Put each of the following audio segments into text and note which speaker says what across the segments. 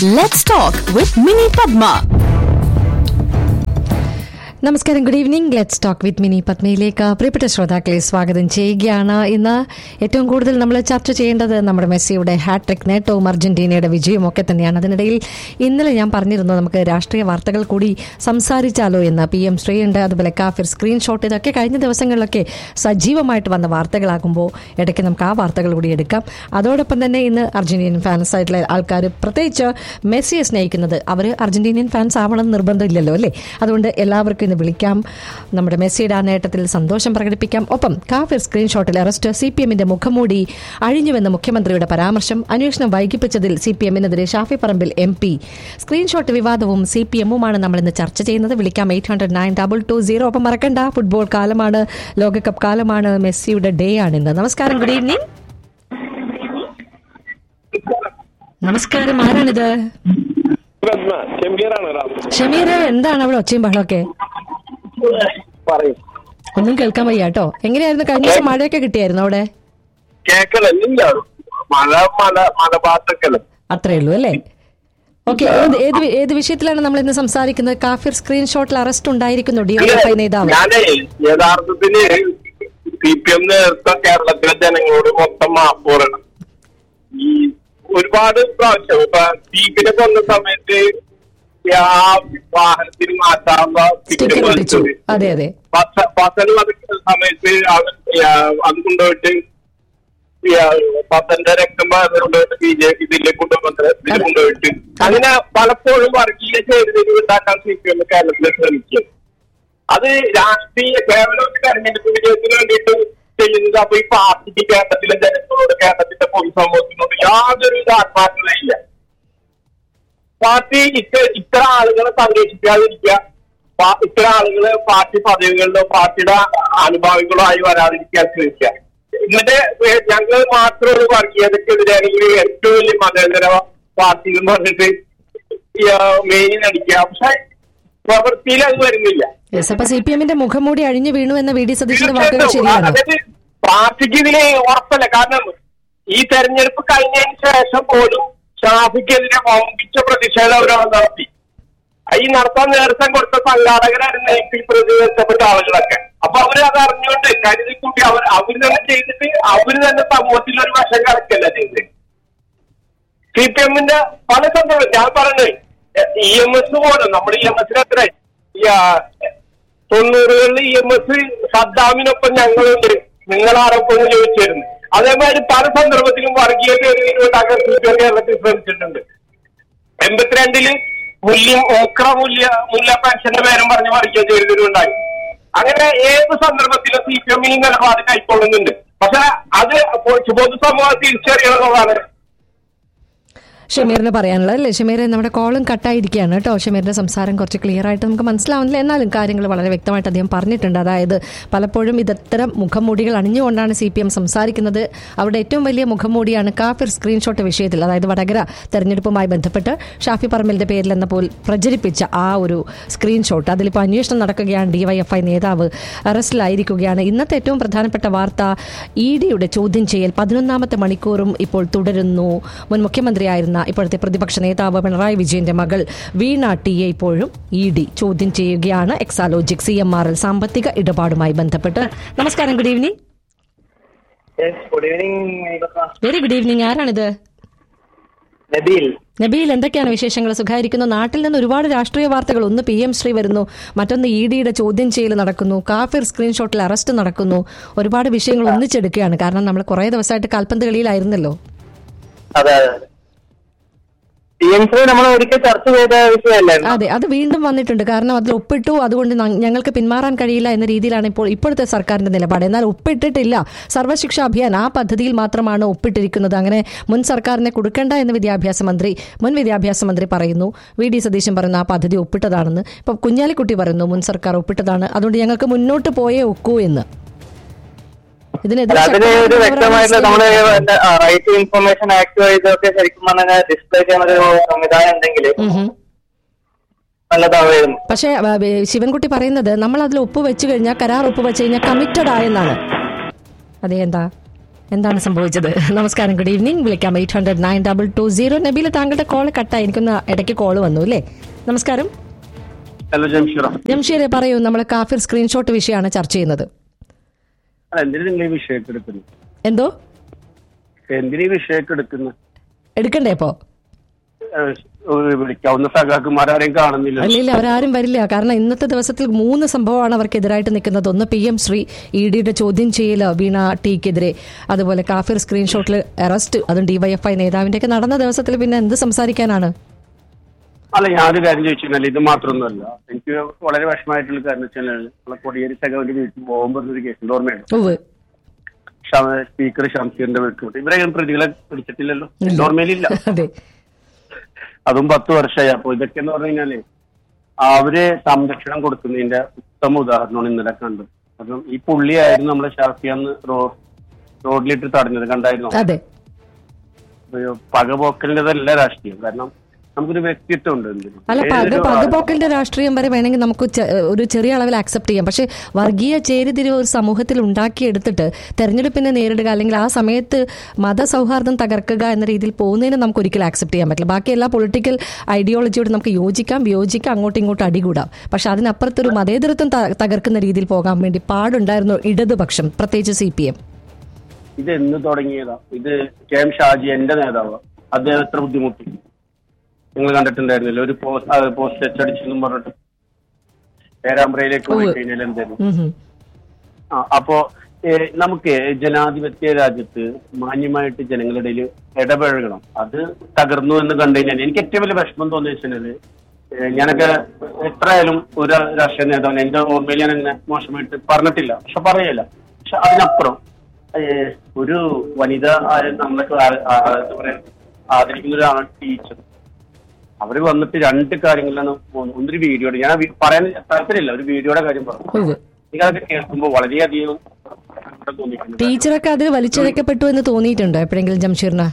Speaker 1: Let's talk with Mini Padma.
Speaker 2: നമസ്കാരം good evening let's talk with Mini പത്മയിലേക്ക് പ്രിയപ്പെട്ട ശ്രോതാക്കളെ സ്വാഗതം ചെയ്യുകയാണ് ഇന്ന് ഏറ്റവും കൂടുതൽ നമ്മൾ ചർച്ച ചെയ്യേണ്ടത് നമ്മുടെ മെസ്സിയുടെ ഹാട്രിക് നേട്ടവും അർജന്റീനയുടെ വിജയവും ഒക്കെ തന്നെയാണ് അതിനിടയിൽ ഇന്നലെ ഞാൻ പറഞ്ഞിരുന്നു നമുക്ക് രാഷ്ട്രീയ വാർത്തകൾ കൂടി സംസാരിച്ചാലോ എന്ന് പി എം ശ്രീയുണ്ട് അതുപോലെ കാഫിർ സ്ക്രീൻഷോട്ട് ഇതൊക്കെ കഴിഞ്ഞ ദിവസങ്ങളിലൊക്കെ സജീവമായിട്ട് വന്ന വാർത്തകളാകുമ്പോൾ ഇടയ്ക്ക് നമുക്ക് ആ വാർത്തകൾ കൂടി എടുക്കാം അതോടൊപ്പം തന്നെ ഇന്ന് അർജന്റീനിയൻ ഫാൻസ് ആയിട്ടുള്ള ആൾക്കാർ പ്രത്യേകിച്ച് മെസ്സിയെ സ്നേഹിക്കുന്നത് അവർ അർജന്റീനിയൻ ഫാൻസ് ആവണം എന്ന് നിർബന്ധമില്ലല്ലോ അല്ലേ അതുകൊണ്ട് എല്ലാവർക്കും ഇന്ന് വിളിക്കാം നമ്മുടെ മെസ്സിയുടെ ആ നേട്ടത്തിൽ സന്തോഷം പ്രകടിപ്പിക്കാം ഒപ്പം കാഫിർ സ്ക്രീൻഷോട്ടിൽ അറസ്റ്റ് സി പി എമ്മിന്റെ മുഖംമൂടി അഴിഞ്ഞുവെന്ന മുഖ്യമന്ത്രിയുടെ പരാമർശം അന്വേഷണം വൈകിപ്പിച്ചതിൽ സി പി എമ്മിനെതിരെ Shafi Parambil M P screenshot വിവാദവും സി പി എമ്മുമാണ് നമ്മൾ ഇന്ന് ചർച്ച ചെയ്യുന്നത് വിളിക്കാം eight hundred nine double two zero ഒപ്പം മറക്കണ്ട ഫുട്ബോൾ കാലമാണ് ലോകകപ്പ് കാലമാണ് മെസ്സിയുടെ ഡേ ആണ് ഇന്ന് നമസ്കാരം ഗുഡ് ഈവനിങ് നമസ്കാരം ആരാണിത്
Speaker 3: പത്മ ചെമ്പീറാണ് റാം
Speaker 2: ഷമീർ എന്താണ് അവിടെ ഒച്ചയും ബഹളമൊക്കെ
Speaker 3: പറയും
Speaker 2: ഒന്നും കേൾക്കാൻ വയ്യ കേട്ടോ എങ്ങനെയായിരുന്നു കഴിഞ്ഞ ദിവസം മഴയൊക്കെ കിട്ടിയായിരുന്നു അവിടെ
Speaker 3: കേക്കലില്ല മഴ മല മലഭാഗത്തൊക്കെ
Speaker 2: അത്രേ ഉള്ളൂ അല്ലേ ഓക്കെ ഏത് ഏത് വി- ഏത് വിഷയത്തിലാണ് നമ്മൾ ഇന്ന് സംസാരിക്കുന്നത് കാഫിർ സ്ക്രീൻഷോട്ടിൽ അറസ്റ്റ് ഉണ്ടായിരിക്കുന്നു ഡിവൈഎഫ്ഐ നേതാവ്
Speaker 3: ഞാനേ യഥാർത്ഥത്തില് സി പി എം നേതൃത്വം കേരളത്തിലെ ജനങ്ങളോട് മൊത്തം മാപ്പ് പറയണം ഈ ഒരുപാട് പ്രാവശ്യം ഇപ്പൊ ദീപിനെ കൊന്ന സമയത്ത് ആ വാഹനത്തിന് മാറ്റാനുള്ള
Speaker 2: സ്റ്റിക്കർ ഒട്ടിച്ചു അതെ അതെ
Speaker 3: പത്തൽ വധിക്കുന്ന സമയത്ത് അവൻ അത് കൊണ്ടുപോയിട്ട് ഈ, ആ, പത്തന്റെ രക്തം കൊണ്ടുപോയിട്ട് ബി ജെ പി ഇതിലേക്ക് കൊണ്ടുവന്നിട്ട് ഇതിൽ കൊണ്ടുപോയിട്ട് അങ്ങനെ പലപ്പോഴും വർഗീയ ചേരുവകൾ ഉണ്ടാക്കാൻ സി പി എം കേരളത്തിൽ ശ്രമിക്കും അത് രാഷ്ട്രീയ കേവലം ഒരു തെരഞ്ഞെടുപ്പ് വിജയത്തിന് വേണ്ടിയിട്ട് ചെയ്യുന്നത് അപ്പൊ ഈ പാർട്ടിക്ക് കേരളത്തിലെ ജനങ്ങളോട് കേരളത്തിന്റെ പൊതുസമൂഹത്തിനോട് യാതൊരു ഇത് ആത്മാർത്ഥതയില്ല പാർട്ടി ഇത്ര ഇത്ര ആളുകളെ സംരക്ഷിക്കാതിരിക്കുക പാ- ഇത്ര ആളുകള് പാർട്ടി പദവികളിലോ പാർട്ടിയുടെ അനുഭാവികളോ ആയി വരാതിരിക്കാൻ ശ്രമിക്കുക എന്നിട്ട് ഏ- ഞങ്ങൾ മാത്രം ഒരു വർഗീയതക്കെതിരാണെങ്കിൽ ഏറ്റവും വലിയ മതേതര പാർട്ടി എന്ന് പറഞ്ഞിട്ട് മെയിൻ അടിക്കുക പക്ഷെ പ്രവൃത്തിയിൽ അത് വരുന്നില്ല
Speaker 2: യെസ് അപ്പൊ സി പി എമ്മിന്റെ മുഖംമൂടി അഴിഞ്ഞു വീണു എന്ന വി ഡി സതീശന്റെ വാക്കുകൾ ശരിയാണ്
Speaker 3: അതായത് പാർട്ടിക്ക് ഇതിന് ഉറപ്പല്ല കാരണം ഈ തെരഞ്ഞെടുപ്പ് കഴിഞ്ഞതിന് ശേഷം പോലും ഷാഫിക്കെതിരെ വമ്പിച്ച പ്രതിഷേധം അവരവിടെ നടത്തി ഈ നടത്താൻ നേതൃത്വം കൊടുത്ത സംഘാടകരായിരുന്നു ഈ പ്രതികരിച്ചപ്പെട്ട ആളുകളൊക്കെ അപ്പൊ അവര് അത് അറിഞ്ഞുകൊണ്ട് കരുതി കൂട്ടി അവർ അവര് തന്നെ ചെയ്തിട്ട് അവര് തന്നെ സമൂഹത്തിൽ ഒരു വശം കടക്കല്ല ചെയ്തത് സി പി എമ്മിന്റെ പല സന്ദർഭം ഞാൻ പറഞ്ഞത് ഇ എം എസ് പോലും നമ്മുടെ ഇ എം എസിന് എത്ര ഈ, ആ, തൊണ്ണൂറുകളിൽ ഇ എം എസ് സദ്ദാമിനൊപ്പം ഞങ്ങളുണ്ട് നിങ്ങളാരൊപ്പം എന്ന് ചോദിച്ചിരുന്നു അതേമാതിരി പല സന്ദർഭത്തിലും വർഗീയത ഉണ്ടാക്കാൻ സി പി എം കേരളത്തിൽ ശ്രമിച്ചിട്ടുണ്ട് എൺപത്തിരണ്ടില് മൂല്യം ഓക്ര മൂല്യ മുല്ല പെൻഷന്റെ പേരും പറഞ്ഞ് വർഗീയ ചേരുന്നവരുണ്ടായി അങ്ങനെ ഏത് സന്ദർഭത്തിലും സി പി എം ഈ നിലപാട് കൈക്കൊള്ളുന്നുണ്ട് പക്ഷെ അത് പൊതുസമൂഹം തിരിച്ചറിയണമെന്നുള്ളതാണ്
Speaker 2: ഷമീറിന് പറയാനുള്ളത് അല്ലേ ഷമീർ നമ്മുടെ കോളും കട്ടായിരിക്കുകയാണ് കേട്ടോ ഷമീറിന്റെ സംസാരം കുറച്ച് ക്ലിയർ ആയിട്ട് നമുക്ക് മനസ്സിലാവുന്നില്ല എന്നാലും കാര്യങ്ങൾ വളരെ വ്യക്തമായിട്ട് അദ്ദേഹം പറഞ്ഞിട്ടുണ്ട് അതായത് പലപ്പോഴും ഇതത്തരം മുഖംമൂടികൾ അണിഞ്ഞുകൊണ്ടാണ് സി പി എം സംസാരിക്കുന്നത് അവരുടെ ഏറ്റവും വലിയ മുഖംമൂടിയാണ് കാഫിർ സ്ക്രീൻഷോട്ട് വിഷയത്തിൽ അതായത് വടകര തെരഞ്ഞെടുപ്പുമായി ബന്ധപ്പെട്ട് ഷാഫി പറമ്പലിന്റെ പേരിൽ എന്ന പോൽ പ്രചരിപ്പിച്ച ആ ഒരു സ്ക്രീൻഷോട്ട് അതിലിപ്പോൾ അന്വേഷണം നടക്കുകയാണ് ഡിവൈഎഫ്ഐ നേതാവ് അറസ്റ്റിലായിരിക്കുകയാണ് ഇന്നത്തെ ഏറ്റവും പ്രധാനപ്പെട്ട വാർത്ത ഇ ഡിയുടെ ചോദ്യം ചെയ്യൽ പതിനൊന്നാമത്തെ മണിക്കൂറും ഇപ്പോൾ തുടരുന്നു മുൻ മുഖ്യമന്ത്രിയായിരുന്ന ഇപ്പോഴത്തെ പ്രതിപക്ഷ നേതാവ് പിണറായി വിജയന്റെ മകൾ വീണ ടിയെ ഇപ്പോഴും ഇ ഡി ചോദ്യം ചെയ്യുകയാണ് Exalogic C M R L സാമ്പത്തിക ഇടപാടുമായി ബന്ധപ്പെട്ട് നമസ്കാരം good evening
Speaker 4: good evening
Speaker 2: very good evening ആരാണിത്
Speaker 4: നബീൽ
Speaker 2: നബീൽ എന്തൊക്കെയാണ് വിശേഷങ്ങൾ സുഖമായിരിക്കുന്നു നാട്ടിൽ നിന്ന് ഒരുപാട് രാഷ്ട്രീയ വാർത്തകൾ ഒന്ന് പി എം ശ്രീ വരുന്നു മറ്റൊന്ന് ഇ ഡിയുടെ ചോദ്യം ചെയ്യൽ നടക്കുന്നു കാഫിർ സ്ക്രീൻഷോട്ടിൽ അറസ്റ്റ് നടക്കുന്നു ഒരുപാട് വിഷയങ്ങൾ ഒന്നിച്ചെടുക്കുകയാണ് കാരണം നമ്മൾ കുറേ ദിവസമായിട്ട് കാൽപന്ത് കളിയിലായിരുന്നല്ലോ
Speaker 4: അതെ അതെ പി എം സി നമ്മൾ ഒരിക്കൽ ചർച്ച ചെയ്ത വിഷയമല്ലേ
Speaker 2: അതെ അത് വീണ്ടും വന്നിട്ടുണ്ട് കാരണം അതിൽ ഒപ്പിട്ടു അതുകൊണ്ട് ന- ഞങ്ങൾക്ക് പിന്മാറാൻ കഴിയില്ല എന്ന രീതിയിലാണ് ഇപ്പോൾ ഇപ്പോഴത്തെ സർക്കാരിന്റെ നിലപാട് എന്നാൽ ഒപ്പിട്ടിട്ടില്ല സർവശിക്ഷാ അഭിയാൻ ആ പദ്ധതിയിൽ മാത്രമാണ് ഒപ്പിട്ടിരിക്കുന്നത് അങ്ങനെ മുൻ സർക്കാരിനെ കൊടുക്കേണ്ട എന്ന് വിദ്യാഭ്യാസ മന്ത്രി മുൻ വിദ്യാഭ്യാസ മന്ത്രി പറയുന്നു വി ഡി സതീശൻ പറയുന്നു ആ പദ്ധതി ഒപ്പിട്ടതാണെന്ന് ഇപ്പം കുഞ്ഞാലിക്കുട്ടി പറയുന്നു മുൻ സർക്കാർ ഒപ്പിട്ടതാണ് അതുകൊണ്ട് ഞങ്ങൾക്ക് മുന്നോട്ട് പോയേ ഒക്കൂ എന്ന് ഇതിനെതിരെ
Speaker 4: അതിന് ഒരു
Speaker 2: ശക്തമായ
Speaker 4: വ്യക്തമായിട്ടുള്ള നമ്മള് റൈറ്റ് ടു ഇൻഫർമേഷൻ ആക്ട് ഇതൊക്കെ ശരിക്കും പറഞ്ഞാൽ ഡിസ്പ്ലേ ചെയ്യാൻ ഒരു സംവിധാനം ഉണ്ടെങ്കിൽ
Speaker 2: ഉം ഹും.
Speaker 4: നല്ലതാവായിരുന്നു
Speaker 2: പക്ഷേ ആ, ബേ- ശിവൻകുട്ടി പറയുന്നത് നമ്മൾ അതിൽ ഒപ്പ് വെച്ച് കഴിഞ്ഞാൽ കരാർ ഒപ്പ് വെച്ച് കഴിഞ്ഞാൽ കമ്മിറ്റഡ് ആയെന്നാണ് അതെ എന്താ എന്താണ് സംഭവിച്ചത് നമസ്കാരം ഗുഡ് ഈവനിങ് വിളിക്കാം eight hundred nine double two zero Nabeela താങ്കളുടെ കോൾ കട്ടായി എനിക്കൊന്ന് ഇടയ്ക്ക് കോൾ വന്നു അല്ലേ നമസ്കാരം
Speaker 3: ഹലോ ജംഷീറ
Speaker 2: ജംഷീരെ പറയൂ നമ്മൾ കാഫിർ സ്ക്രീൻഷോട്ട് വിഷയമാണ് ചർച്ച ചെയ്യുന്നത്
Speaker 3: അല്ല എന്തിനു നിങ്ങൾ ഈ വിഷയമൊക്കെ എടുക്കുന്നു
Speaker 2: എന്തോ
Speaker 3: എന്തിനു ഈ വിഷയമൊക്കെ എടുക്കുന്നു
Speaker 2: എടുക്കണ്ടേ ഇപ്പോ
Speaker 3: ഏഹ്, ഒരു വിളിക്കാവുന്ന സഖാക്കന്മാരാരെയും കാണുന്നില്ല
Speaker 2: അല്ലില്ല അവരാരും വരില്ല കാരണം ഇന്നത്തെ ദിവസത്തിൽ മൂന്ന് സംഭവമാണ് അവർക്കെതിരായിട്ട് നിൽക്കുന്നത് ഒന്ന് പി എം ശ്രീ ഇ ഡിയുടെ ചോദ്യം ചെയ്യൽ വീണ ടിക്കെതിരെ അതുപോലെ കാഫിർ സ്ക്രീൻഷോട്ടിൽ അറസ്റ്റ് അതും ഡിവൈഎഫ്ഐ നേതാവിന്റെ ഒക്കെ നടന്ന ദിവസത്തിൽ പിന്നെ എന്ത് സംസാരിക്കാനാണ്
Speaker 3: അല്ല ഞാനൊരു കാര്യം ചോദിച്ചാൽ ഇത് മാത്രമൊന്നുമല്ല എനിക്ക് വളരെ വിഷമമായിട്ടുള്ള കാര്യം വെച്ചാൽ നമ്മളെ കൊടിയേരി സഖാവിന്റെ വീട്ടിൽ പോകുമ്പോൾ ഒരു കേസിന്റെ ഓർമ്മയുണ്ട്
Speaker 2: ഉവ്
Speaker 3: ഷമ- സ്പീക്കർ ഷംസീറിന്റെ വീട്ടിൽ ഇവരെ പ്രതികളെ പിടിച്ചിട്ടില്ലല്ലോ എന്റെ ഓർമ്മയിലില്ല
Speaker 2: അതെ
Speaker 3: അതും പത്ത് വർഷമായി അപ്പൊ ഇതൊക്കെ എന്ന് പറഞ്ഞു കഴിഞ്ഞാല് അവര് സംരക്ഷണം കൊടുക്കുന്നതിന്റെ ഉത്തമ ഉദാഹരണമാണ് ഇന്നലെ കണ്ടത് അപ്പം ഈ പുള്ളിയായിരുന്നു നമ്മളെ ഷാഫിയാന്ന് റോ റോഡിലിട്ട് തടഞ്ഞത് കണ്ടായിരുന്നു
Speaker 2: അതെ
Speaker 3: പകപോക്കലിന്റെതല്ല രാഷ്ട്രീയം കാരണം നമുക്കൊരു വ്യക്തിത്വം ഉണ്ട് എന്തിനും.
Speaker 2: അല്ല പക
Speaker 3: ഏതൊരു
Speaker 2: പകപോക്കലിന്റെ രാഷ്ട്രീയം വരെ വേണമെങ്കിൽ നമുക്ക് ചെ- ഒരു ചെറിയ അളവിൽ അക്സെപ്റ്റ് ചെയ്യാം പക്ഷേ വർഗീയ ചേരിതിരിവ് ഒരു സമൂഹത്തിൽ ഉണ്ടാക്കിയെടുത്തിട്ട് തെരഞ്ഞെടുപ്പിനെ നേരിടുക അല്ലെങ്കിൽ ആ സമയത്ത് മതസൗഹാർദ്ദം തകർക്കുക എന്ന രീതിയിൽ പോകുന്നതിന് നമുക്ക് ഒരിക്കലും അക്സെപ്റ്റ് ചെയ്യാൻ പറ്റില്ല ബാക്കി എല്ലാ പൊളിറ്റിക്കൽ ഐഡിയോളജിയോട് നമുക്ക് യോജിക്കാം വിയോജിക്കാം അങ്ങോട്ടും ഇങ്ങോട്ടും അടികൂടാം പക്ഷെ അതിനപ്പുറത്തൊരു മതേതരത്വം ത- തകർക്കുന്ന രീതിയിൽ പോകാൻ വേണ്ടി പാടുണ്ടായിരുന്നു ഇടതുപക്ഷം പ്രത്യേകിച്ച് സി പി എം
Speaker 3: ഇത് എന്ന് തുടങ്ങിയതാ ഇത് കെ എം ഷാജി എന്റെ നേതാവ് അദ്ദേഹം എത്ര ബുദ്ധിമുട്ടി നിങ്ങൾ കണ്ടിട്ടുണ്ടായിരുന്നില്ല ഒരു പോസ്റ്റ് പോസ്റ്റ് അച്ചടിച്ചെന്നും പറഞ്ഞിട്ട് പേരാമ്പ്രയിലേക്ക് പോയി
Speaker 2: ഉവ്വ്.
Speaker 3: കഴിഞ്ഞാൽ എന്തായിരുന്നു
Speaker 2: ഉം ഹും.
Speaker 3: ആ അപ്പോ ഏ, നമുക്ക് ജനാധിപത്യ രാജ്യത്ത് മാന്യമായിട്ട് ജനങ്ങളുടെ ഇടയിൽ ഇടപഴകണം അത് തകർന്നു എന്ന് കണ്ടു കഴിഞ്ഞാൽ എനിക്ക് ഏറ്റവും വലിയ വിഷമം തോന്നിയ വെച്ചാല് ഞാനൊക്കെ എത്രയായാലും ഒരു രാഷ്ട്രീയ നേതാവിനെ എന്റെ ഓർമ്മയിൽ ഞാൻ അങ്ങനെ മോശമായിട്ട് പറഞ്ഞിട്ടില്ല പക്ഷെ പറയല്ല പക്ഷെ അതിനപ്പുറം ഏ, ഒരു വനിത ആയ- നമ്മളൊക്കെ ആ- ആ- എന്താ പറയാ ആദരിക്കുന്ന ഒരാളാണ് ടീച്ചർ അവര് വന്നിട്ട് രണ്ട് കാര്യങ്ങളിലാണ് ഒന്ന് ഒന്നൊരു വീഡിയോയുടെ ഞാൻ വി- പറയാൻ താല്പര്യമില്ല ഒരു വീഡിയോയുടെ കാര്യം പറഞ്ഞു
Speaker 2: ഉവ്വ്.
Speaker 3: എനിക്കതൊക്കെ കേൾക്കുമ്പോൾ വളരെയധികം സങ്കടം തോന്നിയിട്ടുണ്ട്
Speaker 2: ടീച്ചറൊക്കെ അതിൽ വലിച്ചിഴക്കപ്പെട്ടു എന്ന് തോന്നിയിട്ടുണ്ടോ എപ്പോഴെങ്കിലും ജംഷീറിന്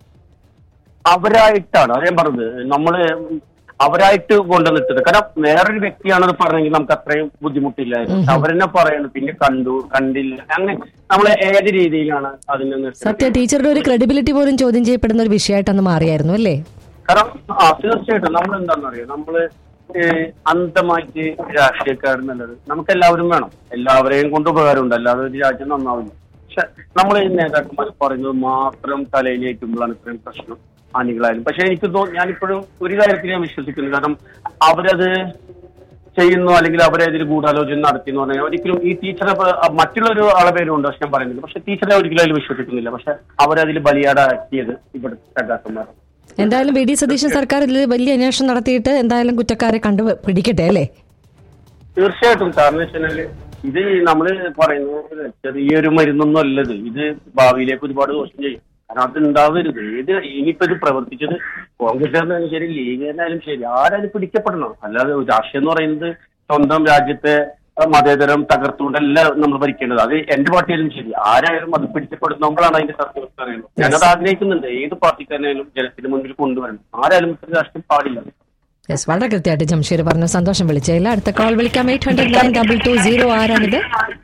Speaker 3: അവരായിട്ടാണ് അത് ഞാൻ പറഞ്ഞത് നമ്മള് അവരായിട്ട് കൊണ്ടുവന്നിട്ടത് കാരണം വേറൊരു വ്യക്തിയാണത് പറഞ്ഞെങ്കിൽ നമുക്ക് അത്രയും ബുദ്ധിമുട്ടില്ലായിരുന്നു പക്ഷെ അവരെന്നെ പറയുന്നു പിന്നെ കണ്ടു കണ്ടില്ല അങ്ങനെ നമ്മൾ ഏത് രീതിയിലാണ് അതിനെ നിർത്തുന്നത്
Speaker 2: സത്യ ടീച്ചറുടെ ഒരു ക്രെഡിബിലിറ്റി പോലും ചോദ്യം ചെയ്യപ്പെടുന്ന ഒരു വിഷയമായിട്ടന്ന് മാറിയായിരുന്നു അല്ലേ
Speaker 3: കാരണം ആ തീർച്ചയായിട്ടും നമ്മൾ എന്താണെന്ന് അറിയാം നമ്മള് ഏഹ്, അന്ധമായിട്ട് രാഷ്ട്രീയക്കാരെന്നുള്ളത് നമുക്ക് എല്ലാവരും വേണം എല്ലാവരെയും കൊണ്ട് ഉപകാരമുണ്ട് അല്ലാതെ ഒരു രാജ്യം നന്നാവില്ല പക്ഷെ നമ്മൾ ഈ നേതാക്കന്മാർ പറയുന്നത് മാത്രം തലയിലേക്കുമ്പോഴാണ് ഇത്രയും പ്രശ്നം അണികളായാലും പക്ഷെ എനിക്ക് തോന്നുന്നു ഞാനിപ്പോഴും ഒരു കാര്യത്തിൽ ഞാൻ വിശ്വസിക്കുന്നു കാരണം അവരത് ചെയ്യുന്നു അല്ലെങ്കിൽ അവരെ ഇതിൽ ഗൂഢാലോചന നടത്തി എന്ന് പറഞ്ഞാൽ ഒരിക്കലും ഈ ടീച്ചറെ പ- മറ്റുള്ളൊരു ആളെ പേരുണ്ട് പക്ഷെ ഞാൻ പറയുന്നില്ല പക്ഷെ ടീച്ചറെ ഒരിക്കലും അതിൽ വിശ്വസിക്കുന്നില്ല പക്ഷെ അവരതിൽ ബലിയാടാക്കിയത് ഇവിടുത്തെ സഖാക്കന്മാർ
Speaker 2: എന്തായാലും വി ഡി സതീശൻ സർക്കാർ ഇതിൽ വലിയ അന്വേഷണം നടത്തിയിട്ട് എന്തായാലും കുറ്റക്കാരെ കണ്ടു പിടിക്കട്ടെ അല്ലേ
Speaker 3: തീർച്ചയായിട്ടും കാരണം വെച്ചാല് ഇത് നമ്മള് പറയുന്നത് ചെറിയൊരു മരുന്നൊന്നും അല്ലത് ഇത് ഭാവിയിലേക്ക് ഒരുപാട് ദോഷം ചെയ്യും കാരണം അത് ഉണ്ടാവരുത് ഏത് ഇനിയിപ്പോ ഇത് പ്രവർത്തിച്ചത് കോൺഗ്രസ്സുകാരനായാലും ശരി ലീഗുകാരനായാലും ശരി ആരായാലും പിടിക്കപ്പെടണം അല്ലാതെ രാഷ്ട്രീയം എന്ന് പറയുന്നത് സ്വന്തം രാജ്യത്തെ അഹ് മതേതരം തകർത്തുകൊണ്ടല്ല നമ്മൾ ഭരിക്കേണ്ടത് അത് എന്റെ പാർട്ടിയായാലും ശരി ആരായാലും അത് പിടിക്കപ്പെടുന്നപ്പോഴാണ് അതിന്റെ സത്യാവസ്ഥ അറിയുന്നത് ഞാനത് ആഗ്രഹിക്കുന്നുണ്ട് ഏത് പാർട്ടിക്കാരനായാലും ജനത്തിന് മുന്നിൽ കൊണ്ടുവരണം ആരായാലും ഇത്തരം രാഷ്ട്രീയം പാടില്ല
Speaker 2: യെസ് വളരെ കൃത്യമായിട്ട് ജംഷീർ പറഞ്ഞു സന്തോഷം വിളിച്ചില്ല അടുത്ത കോൾ വിളിക്കാം eight hundred nine double two zero ആരാണിത്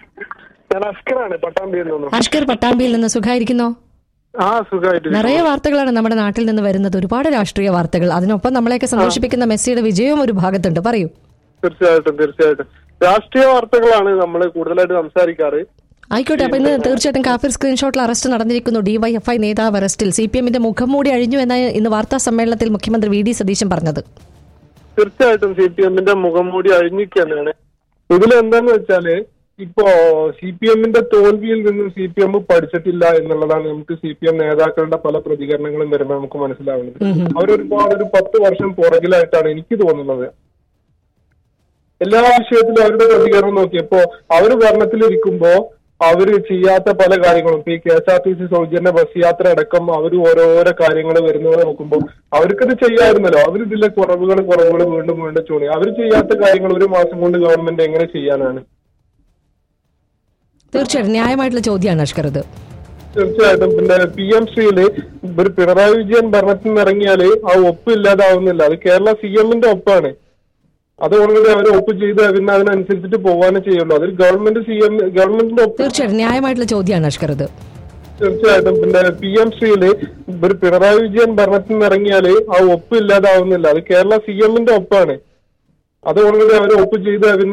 Speaker 5: ഞാൻ അസ്കറാണ് പട്ടാമ്പിയിൽ നിന്നും
Speaker 2: അഷ്കർ പട്ടാമ്പിയിൽ നിന്ന് സുഖായിരിക്കുന്നോ
Speaker 5: ആ സുഖമായിട്ട്
Speaker 2: നിറയെ വാർത്തകളാണ് നമ്മുടെ നാട്ടിൽ നിന്ന് വരുന്നത് ഒരുപാട് രാഷ്ട്രീയ വാർത്തകൾ അതിനൊപ്പം നമ്മളെയൊക്കെ സന്തോഷിപ്പിക്കുന്ന മെസ്സിയുടെ വിജയവും ഒരു ഭാഗത്തുണ്ട് പറയൂ
Speaker 5: തീർച്ചയായിട്ടും തീർച്ചയായിട്ടും രാഷ്ട്രീയ വാർത്തകളാണ് നമ്മൾ കൂടുതലായിട്ട് സംസാരിക്കാറ്
Speaker 2: ആയിക്കോട്ടെ അപ്പൊ ഇന്ന് തീർച്ചയായിട്ടും കാഫിർ സ്ക്രീൻഷോട്ടിൽ അറസ്റ്റ് നടന്നിരിക്കുന്നു ഡിവൈഎഫ്ഐ നേതാവ് അറസ്റ്റിൽ സി പി എമ്മിന്റെ മുഖം മൂടി അഴിഞ്ഞു എന്നാണ് ഇന്ന് വാർത്താ സമ്മേളനത്തിൽ മുഖ്യമന്ത്രി വി ഡി സതീശൻ പറഞ്ഞത്
Speaker 5: തീർച്ചയായിട്ടും സി പി എമ്മിന്റെ മുഖം മൂടി അഴിഞ്ഞിരിക്കുകയാണ് ഇതിൽ എന്താന്ന് വെച്ചാല് ഇപ്പോ സി പി എമ്മിന്റെ തോൽവിയിൽ നിന്നും സി പി എം പഠിച്ചിട്ടില്ല എന്നുള്ളതാണ് നമുക്ക് സി പി എം നേതാക്കളുടെ പല പ്രതികരണങ്ങളും വരുമ്പോൾ നമുക്ക് മനസ്സിലാവുന്നത് അവരൊരുപാട് ഒരു പത്ത് വർഷം പുറകിലായിട്ടാണ് എനിക്ക് തോന്നുന്നത് എല്ലാ വിഷയത്തിലും അവരുടെ പ്രതികരണം നോക്കിയപ്പോ അവര് ഭരണത്തിലിരിക്കുമ്പോ അവര് ചെയ്യാത്ത പല കാര്യങ്ങളും ഇപ്പൊ ഈ K S R T C സൗജന്യ ബസ് യാത്ര അടക്കം അവർ ഓരോരോ കാര്യങ്ങൾ വരുന്നത് നോക്കുമ്പോൾ അവർക്കത് ചെയ്യാമായിരുന്നല്ലോ അവർ ഇതിലെ കുറവുകൾ കുറവുകൾ വീണ്ടും വീണ്ടും ചൂണ്ടി അവർ ചെയ്യാത്ത കാര്യങ്ങൾ ഒരു മാസം കൊണ്ട് ഗവൺമെന്റ് എങ്ങനെ ചെയ്യാനാണ്
Speaker 2: തീർച്ചയായിട്ടും ന്യായമായിട്ടുള്ള ചോദ്യമാണ് അഷ്കർ ഇത്
Speaker 5: തീർച്ചയായിട്ടും പിന്നെ പി എം ശ്രീയില് ഒരു പിണറായി വിജയൻ ഭരണത്തിൽ നിന്ന് ഇറങ്ങിയാല് ആ ഒപ്പ് ഇല്ലാതാവുന്നില്ല അത് കേരള സി എമ്മിന്റെ ഒപ്പാണ് അത് ഓൾറെഡി അവർ ഒപ്പ് ചെയ്ത് പിന്നെ അതിനനുസരിച്ചിട്ട് പോകാനേ ചെയ്യുള്ളൂ അതിൽ ഗവൺമെന്റ് സി എം ഗവൺമെന്റിന്റെ ഒപ്പ്
Speaker 2: തീർച്ചയായിട്ടും ന്യായമായിട്ടുള്ള ചോദ്യമാണ് അഷ്കർ ഇത്
Speaker 5: തീർച്ചയായിട്ടും പിന്നെ പി എം സിയില് ഒരു പിണറായി വിജയൻ ഭരണത്തിൽ നിന്ന് ഇറങ്ങിയാല് ആ ഒപ്പ് ഇല്ലാതാവുന്നില്ല അത് കേരള സി എമ്മിന്റെ ഒപ്പാണ് അത് ഓൾറെഡി അവർ ഒപ്പ് ചെയ്ത് പിന്നെ